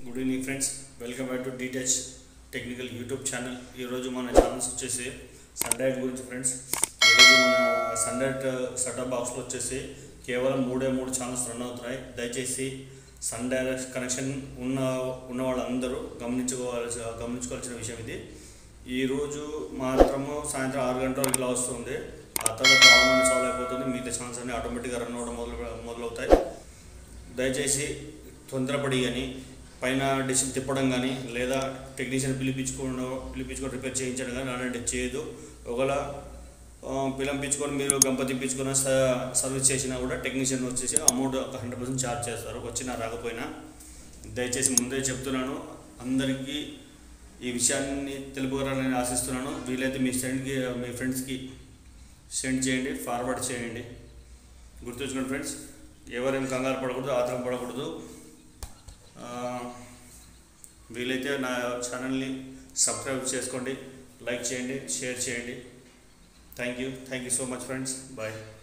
good evening friends welcome back to డీటెచ్ technical YouTube channel ఈరోజు మన ఛానల్స్ వచ్చేసి సన్డైట్ గురించి ఫ్రెండ్స్ ఈరోజు మన సన్డైట్ సెటప్ బాక్స్లో వచ్చేసి కేవలం మూడే మూడు ఛానల్స్ రన్ అవుతున్నాయి దయచేసి సన్ డైరెక్ట్ కనెక్షన్ ఉన్న ఉన్న వాళ్ళందరూ గమనించుకోవాల్సి గమనించుకోవాల్సిన విషయం ఇది ఈరోజు మాత్రము సాయంత్రం ఆరు గంటల వరకు ఇలా వస్తుంది ఆ తర్వాత ప్రాబ్లం అనేది సాల్వ్ అయిపోతుంది మిగతా ఛానల్స్ అన్ని ఆటోమేటిక్గా రన్ అవ్వడం మొదలు మొదలవుతాయి దయచేసి తొందరపడి కానీ పైన డిష్ తిప్పడం కానీ లేదా టెక్నీషియన్ పిలిపించుకోవడం పిలిపించుకొని రిపేర్ చేయించడం కానీ అలాంటివి చేయదు ఒకవేళ ఆ, పిలిపించుకొని మీరు గంప తిప్పించుకొని స- సర్వీస్ చేసినా కూడా టెక్నీషియన్ వచ్చేసి అమౌంట్ ఒక హండ్రెడ్ పర్సెంట్ ఛార్జ్ చేస్తారు వచ్చినా రాకపోయినా దయచేసి ముందే చెప్తున్నాను అందరికీ ఈ విషయాన్ని తెలుపుకోవాలని ఆశిస్తున్నాను వీలైతే మీ ఫ్రెండ్కి మీ ఫ్రెండ్స్కి సెండ్ చేయండి ఫార్వర్డ్ చేయండి గుర్తుంచుకోండి ఫ్రెండ్స్ ఎవరేం కంగారు పడకూడదు ఆత్రం పడకూడదు ఆ, వీలైతే నా ఛానల్ని సబ్స్క్రైబ్ చేసుకోండి లైక్ చేయండి షేర్ చేయండి thank you thank you so much friends bye